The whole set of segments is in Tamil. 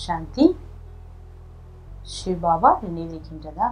சாந்தி சிவபாபா நினைவிருக்கின்றதா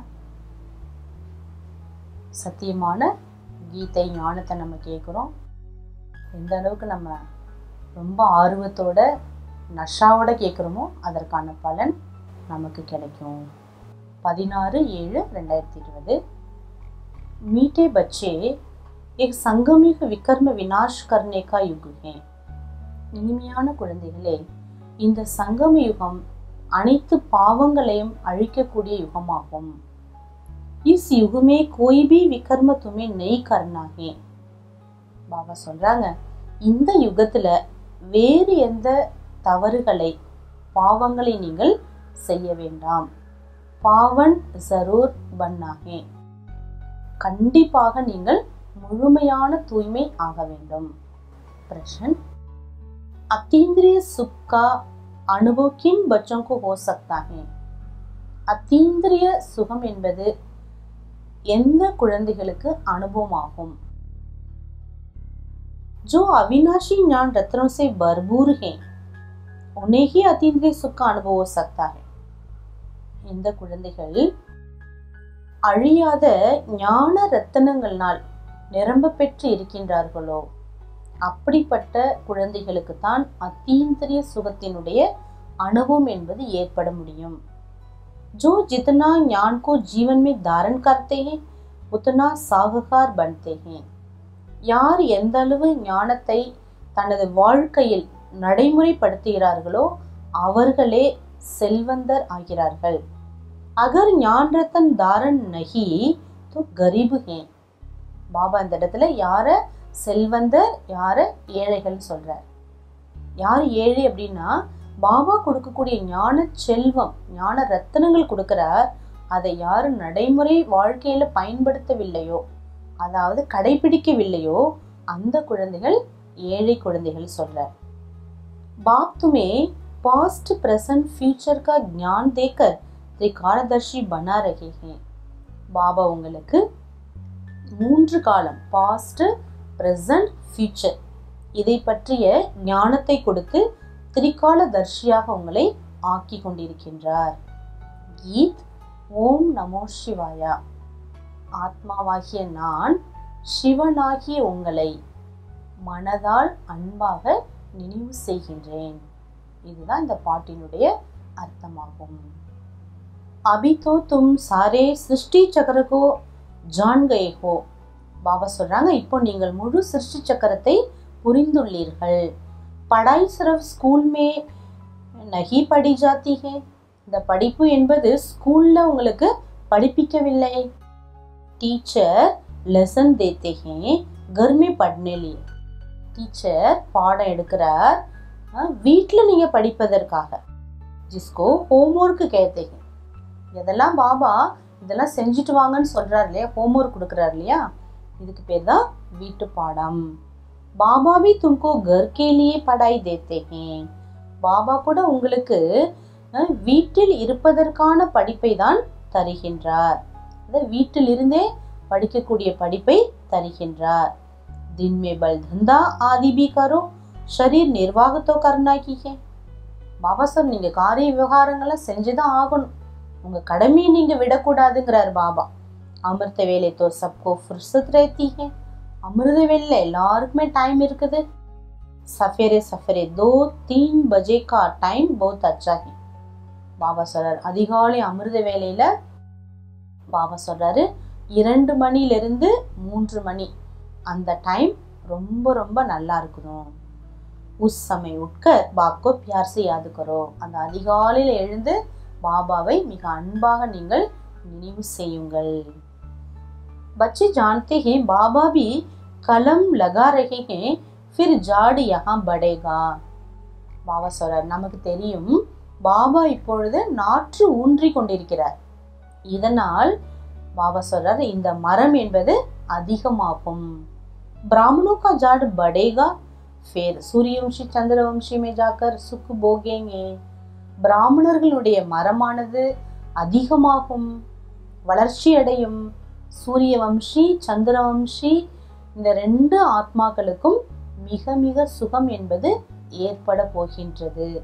சத்தியமான கீதை ஞானத்தை நம்ம கேட்குறோம் எந்த அளவுக்கு நம்ம ரொம்ப ஆர்வத்தோட நஷாவோட கேட்குறோமோ அதற்கான பலன் நமக்கு கிடைக்கும் பதினாறு ஏழு ரெண்டாயிரத்தி இருபது मीठे बच्चे एक संगमिक विकर्म विनाश करने का युग है இனிமையான குழந்தைகளே இந்த சங்கம யுகம் அனைத்து பாவங்களையும் அழிக்கக்கூடிய யுகமாகும் இஸ் யுகமே கோய் பி விகர்ம துமே நெய் கர்ணாகே பாபா சொல்றாங்க இந்த யுகத்துல வேறு எந்த தவறுகளை பாவங்களை நீங்கள் செய்ய வேண்டாம் பாவன் ஜரூர் பன்னாகே கண்டிப்பாக நீங்கள் முழுமையான தூய்மை ஆக வேண்டும் प्रश्न अतीन्द्रिय सुख का अनुभव किन बच्चों को हो सकता है அத்தீந்திரிய சுகம் என்பது எந்த குழந்தைகளுக்கு அனுபவமாகும் जो अविनाशी ज्ञान रत्नों से भरपूर हैं उन्हें ही अतीन्द्रिय सुख का अनुभव हो सकता है இந்த குழந்தைகள் அழியாத ஞான ரத்தனங்களால் நிரம்ப பெற்று இருக்கின்றார்களோ அப்படிப்பட்ட குழந்தைகளுக்கு தான் அத்தீந்திரிய சுகத்தினுடைய அனுபவம் என்பது ஏற்பட முடியும் जो जितना ज्ञान को जीवन में धारण करते हैं उतना साहकार बनते हैं யார் எந்த அளவு ஞானத்தை தனது வாழ்க்கையில் நடைமுறைப்படுத்துகிறார்களோ அவர்களே செல்வந்தர் ஆகிறார்கள் அகர் ஞான் ரத்தன் தாரன் நகி தோ கரீபு ஹே பாபா இந்த இடத்துல யார செல்வந்தர் யார ஏழைகள் சொல்றார் யார் ஏழை அப்படின்னா பாபா கொடுக்கக்கூடிய ஞான செல்வம் ஞான ரத்தனங்கள் கொடுக்கிறார் அதை யாரு நடைமுறை வாழ்க்கையில பயன்படுத்தவில்லையோ அதாவது கடைபிடிக்கவில்லையோ அந்த குழந்தைகள் ஏழை குழந்தைகள் சொல்றார் बाप तुम्हें पास्ट प्रेजेंट फ्यूचर का ज्ञान देकर திரிகாலதர்ஷி பனா ரகே ஹே பாபா உங்களுக்கு மூன்று காலம் பாஸ்ட் பிரசன்ட் ஃபியூச்சர் இதை பற்றிய ஞானத்தை கொடுத்து திரிகாலதர்ஷியாக உங்களை ஆக்கி கொண்டிருக்கின்றார் கீத் ஓம் நமோ சிவாயா ஆத்மாவாகிய நான் சிவனாகிய உங்களை மனதால் அன்பாக நினைவு செய்கின்றேன் இதுதான் இந்த பாட்டினுடைய அர்த்தமாகும் अभी तो तुम सारे சிருஷ்டி சக்கரக்கோ ஜான் கயே ஹோ பாபா சொல்றாங்க இப்போ நீங்கள் முழு சிருஷ்டி சக்கரத்தை புரிந்துள்ளீர்கள் படாய் சிறப் ஸ்கூல் மே நகி படி ஜாத்தி ஹே இந்த படிப்பு என்பது ஸ்கூல்ல உங்களுக்கு படிப்பிக்கவில்லை டீச்சர் லெசன் தேத்தே ஹே घर में पढ़ने लिए டீச்சர் பாடம் எடுக்கிறார் வீட்டில் நீங்கள் படிப்பதற்காக ஜிஸ்கோ ஹோம்ஒர்க்கு கேத்தே ஹே இதெல்லாம் பாபா இதெல்லாம் செஞ்சுட்டு வாங்கன்னு சொல்றாரு இல்லையா ஹோம்ஒர்க் கொடுக்குறாரு இல்லையா இதுக்கு பேர் தான் வீட்டு பாடம் பாபா भी तुमको घर के लिए पढ़ाई देते हैं பாபா கூட உங்களுக்கு அஹ், வீட்டில் இருப்பதற்கான படிப்பை தான் தருகின்றார் அதாவது வீட்டில் இருந்தே படிக்கக்கூடிய படிப்பை தருகின்றார் दिन में बल धंधा आदि भी करो शरीर निर्वाह तो करना ही है பாபா சார் நீங்க காரிய விவகாரங்களை செஞ்சுதான் ஆகணும் உங்க கடமையை நீங்க விடக்கூடாதுங்கிறார் பாபா அமிர்த வேலை தோ சப்கோ ஃபுர்சத் रहती है அமிர்த வேலையில எல்லாருக்குமே டைம் இருக்குது சஃபேரே சஃபேரே தோ தீன் பஜே கா டைம் बहुत अच्छा है பாபா சொல்றாரு அதிகாலை அமிர்த வேலையில பாபா சொல்றாரு இரண்டு மணிலிருந்து மூன்று மணி அந்த டைம் ரொம்ப ரொம்ப நல்லா இருக்கணும் உஸ் சமய உட்கர் பாப்கோ பியார் से याद करो அந்த அதிகாலையில் எழுந்து பாபாவை மிக அன்பாக நீங்கள் நினைவு செய்யுங்கள் बच्चे जानते हैं बाबा भी कलम लगा रहे हैं फिर झाड़ यहाँ बढ़ेगा பாபா சொல்றார் நமக்கு தெரியும் பாபா இப்பொழுது நாற்று ஊன்றி கொண்டிருக்கிறார் இதனால் பாபா சொல்றார் இந்த மரம் என்பது அதிகமாகும் ब्राह्मणों का झाड़ बढ़ेगा फिर सूर्यवंशी चंद्रवंशी में जाकर सुख भोगेंगे பிராமணர்களுடைய மரமானது அதிகமாகும் வளர்ச்சி அடையும் சூரிய வம்சி சந்திரவம்சி இந்த ரெண்டு ஆத்மாக்களுக்கும் மிக மிக சுகம் என்பது ஏற்பட போகின்றது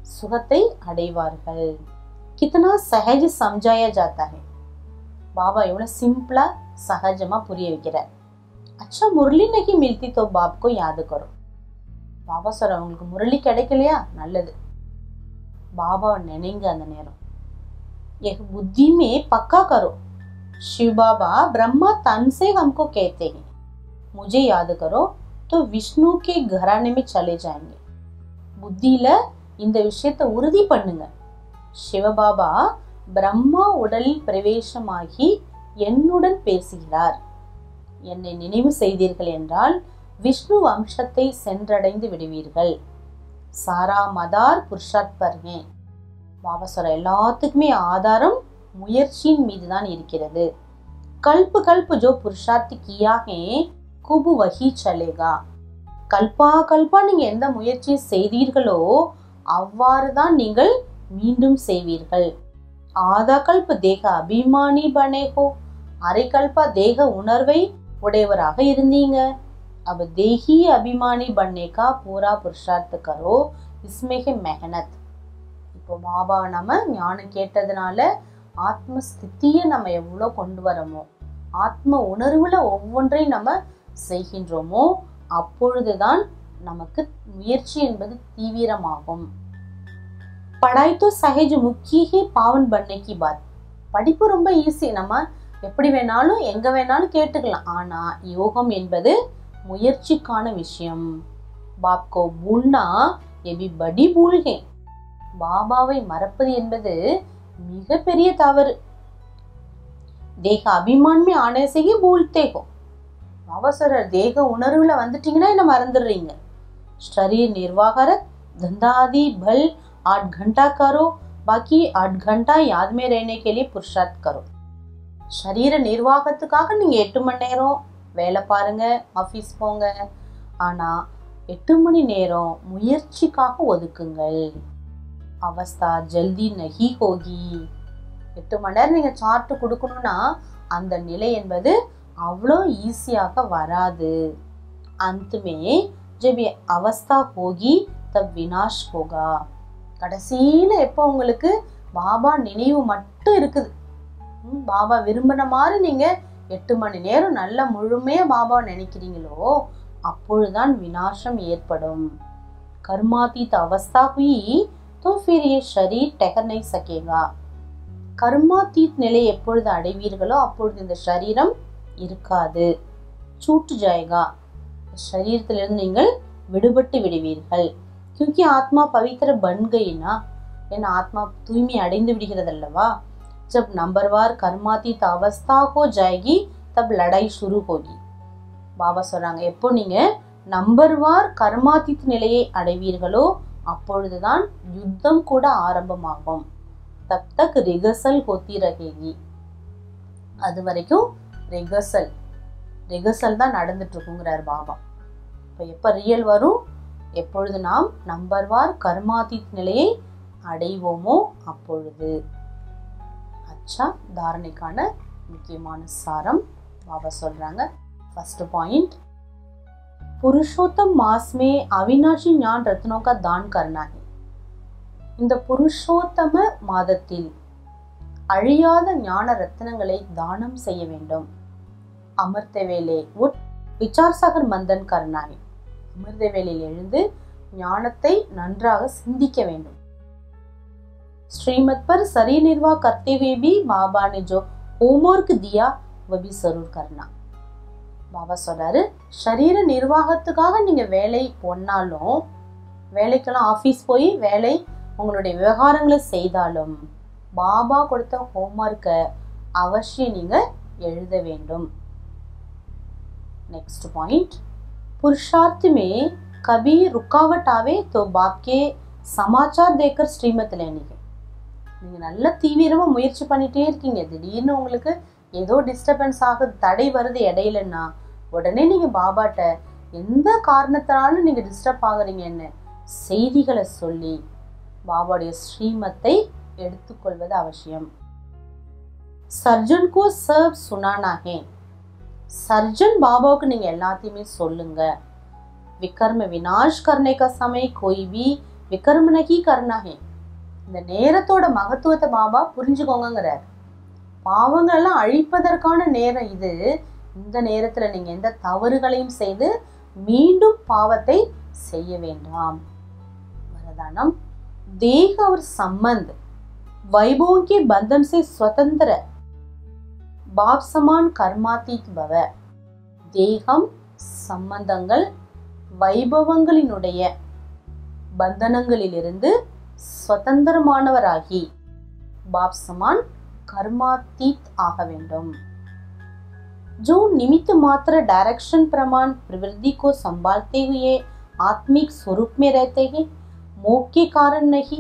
சுகத்தை அடைவார்கள் கித்தனா சஹஜ் சம்ஜாயா ஜாத்தா है பாபா எவ்வளவு சிம்பிளா சகஜமா புரிய வைக்கிறார் அச்சா முரளி நகி மில்தி தோ பாப்கோ யாது கரோ பாபா சார் உங்களுக்கு முரளி கிடைக்கலையா நல்லது பாபா நினைங்க அந்த நேரம் एक बुद्धि में पक्का करो शिव बाबा ब्रह्मा तन से हमको कहते हैं मुझे याद करो तो விஷ்ணு के घराने में चले जाएंगे புத்தியில இந்த விஷயத்தை உறுதி பண்ணுங்க சிவபாபா பிரம்மா உடலில் பிரவேசமாகி என்னுடன் பேசுகிறார் என்னை நினைவு செய்தீர்கள் என்றால் விஷ்ணு வம்சத்தை சென்றடைந்து விடுவீர்கள் சாரா மதார் புருஷாத் பர்ஹே பாபா சொல்ற எல்லாத்துக்குமே ஆதாரம் முயற்சியின் மீது தான் இருக்கிறது கல்பு கல்பு ஜோ புருஷார்த்தி கியா ஹே குபு வஹி சலேகா கல்பா கல்பா நீங்க எந்த முயற்சியை செய்தீர்களோ அவ்வாறு தான் நீங்கள் மீண்டும் செய்வீர்கள் ஆதா கல்ப தேக அபிமானி பனேகோ அரை கல்பா தேக உணர்வை உடையவராக இருந்தீங்க अब देही अभिमानी बनने का पूरा पुरुषार्थ करो इसमें है मेहनत இப்போ பாபா நம்ம ஞானம் கேட்டதுனால ஆத்ம ஸ்தித்தியை நம்ம எவ்வளோ கொண்டு வரமோ ஆத்ம உணர்வுல ஒவ்வொன்றையும் நம்ம செய்கின்றோமோ அப்பொழுதுதான் நமக்கு முயற்சி என்பது தீவிரமாகும் படாய் தோ சஹேஜ் முக்கிய ஹி பாவன் பண்ணை கி பாத் படிப்பு ரொம்ப ஈஸி நம்ம எப்படி வேணாலும் எங்க வேணாலும் கேட்டுக்கலாம் ஆனா யோகம் என்பது முயற்சிக்கான விஷயம் பாப்கோ பூல்னா எபி படி பூல்கே பாபாவை மறப்பது என்பது மிகப்பெரிய தவறு தேக அபிமான்மே ஆனேசையே பூல்தேகோ அவசர தேக உணர்வுல வந்துட்டீங்கன்னா என்ன மறந்துடுறீங்க शरीर निर्वाहर धंधादि भल आठ घंटा करो बाकी आठ घंटा याद में रहने के लिए पुरुषार्थ करो சரீர நிர்வாகத்துக்காக நீங்க எட்டு மணி நேரம் வேலை பாருங்க ஆஃபீஸ் போங்க ஆனா எட்டு மணி நேரம் முயற்சிக்காக ஒதுக்குங்கள் அவஸ்தா ஜல்தி நகி ஹோகி எட்டு மணி நேரம் நீங்க சார்ட் கொடுக்கணும்னா அந்த நிலை என்பது அவ்வளோ ஈஸியாக வராது அந்தமே ஜப் ये அவஸ்தா ஹோகி தப் வினாஷ் ஹோகா கடைசியில எப்போ உங்களுக்கு பாபா நினைவு மட்டும் இருக்குது ம், பாபா விரும்பின மாதிரி நீங்க எட்டு மணி நேரம் நல்ல முழுமையா பாபா நினைக்கிறீங்களோ அப்பொழுதுதான் வினாசம் ஏற்படும் கர்மாதீத் அவஸ்தா हुई तो फिर ये शरीर ठहर नहीं सकेगा கர்மாதீத் நிலை எப்பொழுது அடைவீர்களோ அப்பொழுது இந்த சரீரம் இருக்காது சூட்டு ஜாயகா சரீரத்திலிருந்து நீங்கள் விடுபட்டு விடுவீர்கள் கியூக்கி ஆத்மா பவித்திர பன் கயினா என் ஆத்மா தூய்மை அடைந்து விடுகிறது அல்லவா ஜப் நம்பர்வார் கர்மாதீத் அவஸ்தா ஹோ ஜாயகி தப் லடாய் சுரு ஹோகி பாபா சொல்றாங்க எப்போ நீங்க நம்பர்வார் கர்மாதீத் நிலையை அடைவீர்களோ அப்பொழுதுதான் யுத்தம் கூட ஆரம்பமாகும் தப் தக் ரிகர்சல் ஹோத்தி ரகேகி அது வரைக்கும் ரிகர்சல் ரிகர்சல் தான் நடந்துட்டு இருக்குங்கிறார் பாபா இப்போ எப்போ ரியல் வரும் எப்பொழுது நாம் நம்பர்வார் கர்மாதீத் நிலையை அடைவோமோ அப்பொழுது அச்சா தாரணைக்கான முக்கியமான சாரம் பாபா சொல்றாங்க फर्स्ट पॉइंट पुरुषोत्तम मास में अविनाशी ज्ञान रत्नों का दान करना है இந்த புருஷோத்தம மாதத்தில் அழியாத ஞான ரத்தினங்களை தானம் செய்ய வேண்டும் அமிர்த வேலை உட் விசார் சாகர் மந்தன் கர்ணாய் அமிர்த வேலையில் எழுந்து ஞானத்தை நன்றாக சிந்திக்க வேண்டும் श्रीमत पर शरीर निर्वाह करते हुए भी बाबा ने जो होमवर्क दिया वो भी जरूर करना பாபா சொல்றாரு சரீர நிர்வாகத்துக்காக நீங்க வேலை போனாலும் வேலைக்கெல்லாம் ஆஃபீஸ் போய் வேலை உங்களுடைய விவகாரங்களை செய்தாலும் பாபா கொடுத்த ஹோம்ஒர்க்கை அவசியம் நீங்க எழுத வேண்டும் नेक्स्ट पॉइंट पुरुषार्थ में कभी रुकावट आवे तो बाप के समाचार देकर श्रीमत लेनी है நீங்க நல்ல தீவிரமா முயற்சி பண்ணிட்டே இருக்கீங்க திடீர்னு உங்களுக்கு ஏதோ டிஸ்டர்பன்ஸ் ஆகுது தடை வருது இடையிலன்னா உடனே நீங்க பாபாட்ட எந்த காரணத்தினாலும் நீங்க டிஸ்டர்ப் ஆகுறீங்கன்னு செய்திகளை சொல்லி பாபாவுடைய ஸ்ரீமத்தை எடுத்துக்கொள்வது அவசியம் சர்ஜன் கோ சர்வ் சுனானா ஹே சர்ஜன் பாபாவுக்கு நீங்க எல்லாத்தையுமே சொல்லுங்க विकर्म विनाश करने का समय कोई भी விக்ரமனகி கருணாகே இந்த நேரத்தோட மகத்துவத்தை பாபா புரிஞ்சுக்கோங்கிறார் பாவங்கள் எல்லாம் அழிப்பதற்கான நேரம் இது இந்த நேரத்துல நீங்க எந்த தவறுகளையும் செய்து மீண்டும் பாவத்தை செய்ய வேண்டாம் वरदानम देह और संबंध वैभवों के बंधन से स्वतंत्र பாப் சமான் கர்மாத்தீத் பவ தேகம் சம்பந்தங்கள் வைபவங்களினுடைய பந்தனங்களிலிருந்து சுதந்திரமானவராகி பாப் சமான் கர்மாத்தீத் ஆக வேண்டும் जो निमित्त मात्र डायरेक्शन प्रमाण प्रवृत्ति को संभालते हुए आत्मिक स्वरूप में रहते हैं मोह के कारण नहीं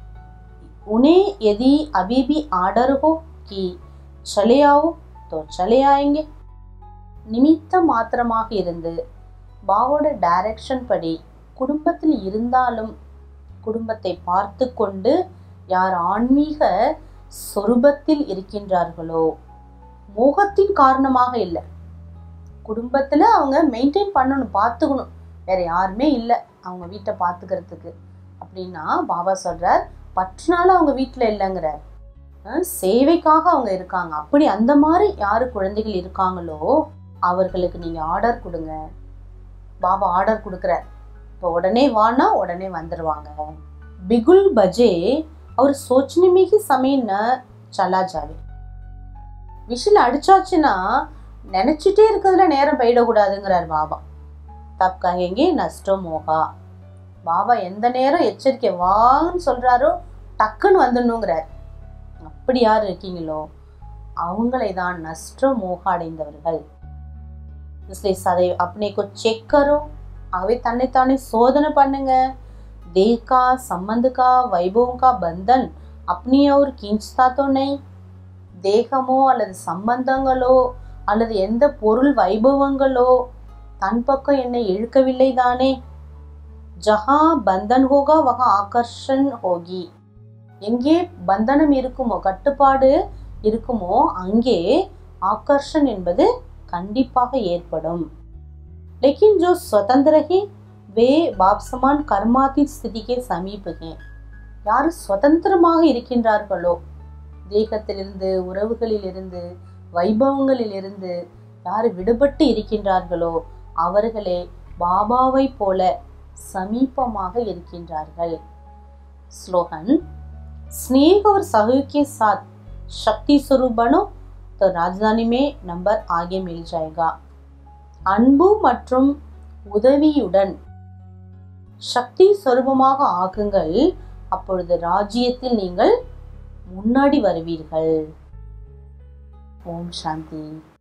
उन्हें यदि अभी भी आर्डर हो कि चले आओ तो चले आएंगे நிமித்த மாத்திரமாக இருந்து பாவோட டைரக்ஷன் படி குடும்பத்தில் இருந்தாலும் குடும்பத்தை பார்த்து கொண்டு யார் ஆன்மீக சொரூபத்தில் இருக்கின்றார்களோ மோகத்தின் காரணமாக இல்லை குடும்பத்தில் அவங்க மெயின்டைன் பண்ணணும் பார்த்துக்கணும் வேற யாருமே இல்லை அவங்க வீட்டை பார்த்துக்கிறதுக்கு அப்படின்னா பாபா சொல்றார் பற்றுனால அவங்க வீட்டில் இல்லைங்கிறார் அஹ் சேவைக்காக அவங்க இருக்காங்க அப்படி அந்த மாதிரி யாரு குழந்தைகள் இருக்காங்களோ அவர்களுக்கு நீங்க ஆர்டர் கொடுங்க பாபா ஆர்டர் கொடுக்குறார் இப்போ உடனே வானா உடனே வந்துடுவாங்க பிகுல் பஜே அவர் सोचने में ही समय न चला जावे விசில் அடிச்சாச்சுன்னா நினைச்சிட்டே இருக்கிறதுல நேரம் போயிடக்கூடாதுங்கிறார் பாபா தப் கஹேங்கே நஷ்டோ மோகா பாபா எந்த நேரம் எச்சரிக்கை வான்னு சொல்றாரோ டக்குன்னு வந்துடணுங்கிறார் அப்படி யார் இருக்கீங்களோ அவங்களை தான் நஷ்ட மோக அடைந்தவர்கள் इसलिए सदैव अपने को चेक करो ஆகவே தன்னைத்தானே சோதனை பண்ணுங்க देह का संबंध का वैभवों का बंधन अपनी और खींचता तो नहीं தேகமோ அல்லது சம்பந்தங்களோ அல்லது எந்த பொருள் வைபவங்களோ தன் பக்கம் என்னை இழுக்கவில்லை தானே ஜஹா பந்தன் ஹோகா வகா ஆகர்ஷன் ஹோகி எங்கே பந்தனம் இருக்குமோ கட்டுப்பாடு இருக்குமோ அங்கே ஆகர்ஷன் என்பது கண்டிப்பாக ஏற்படும் लेकिन जो स्वतंत्र है वे बाप समान कर्मातीत स्थिति के समीप हैं யார் சுதந்திரமாக இருக்கின்றார்களோ தேகத்திலிருந்து உறவுகளிலிருந்து வைபவங்களிலிருந்து யார் விடுபட்டு இருக்கின்றார்களோ அவர்களே பாபாவை போல சமீபமாக இருக்கின்றார்கள் ஸ்லோகன் स्नेह और सहयोग के साथ शक्ति स्वरूप बनो तो राजधानी में नंबर आगे मिल जाएगा அன்பு மற்றும் உதவியுடன் சக்தி சொரூபமாக ஆக்குங்கள் அப்பொழுது ராஜ்யத்தில் நீங்கள் முன்னாடி வருவீர்கள் ஓம் சாந்தி